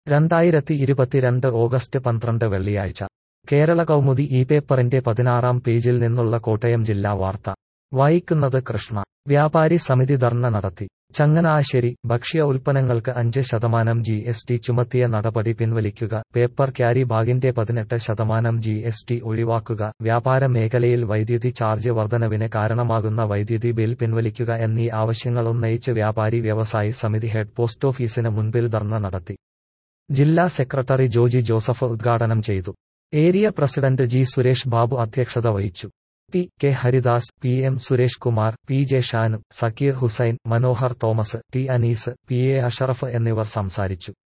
രണ്ടായിരത്തി ഇരുപത്തിരണ്ട് ഓഗസ്റ്റ് പന്ത്രണ്ട് വെള്ളിയാഴ്ച കേരള കൗമുദി ഈ പേപ്പറിന്റെ പതിനാറാം പേജിൽ നിന്നുള്ള കോട്ടയം ജില്ലാ വാർത്ത വായിക്കുന്നത് കൃഷ്ണ വ്യാപാരി സമിതി ധർണ നടത്തി ചങ്ങനാശ്ശേരി ഭക്ഷ്യ ഉൽപ്പന്നങ്ങൾക്ക് അഞ്ച് ശതമാനം ജി എസ് ടി ചുമത്തിയ നടപടി പിൻവലിക്കുക പേപ്പർ ക്യാരി ബാഗിന്റെ പതിനെട്ട് ശതമാനം ജി എസ് ടി ഒഴിവാക്കുക വ്യാപാര മേഖലയിൽ വൈദ്യുതി ചാർജ് വർധനവിന് കാരണമാകുന്ന വൈദ്യുതി ബിൽ പിൻവലിക്കുക എന്നീ ആവശ്യങ്ങൾ ഉന്നയിച്ച് വ്യാപാരി വ്യവസായി സമിതി ഹെഡ് പോസ്റ്റ് ഓഫീസിന് മുൻപിൽ ധർണ നടത്തി ജില്ലാ സെക്രട്ടറി ജോജി ജോസഫ് ഉദ്ഘാടനം ചെയ്തു area president G Suresh Babu അധ്യക്ഷത വഹിച്ചു P K Haridas P M Suresh Kumar P J Shanu Zakir Hussain Manohar Thomas T Anees P A Ashraf എന്നിവർ സംസാരിച്ചു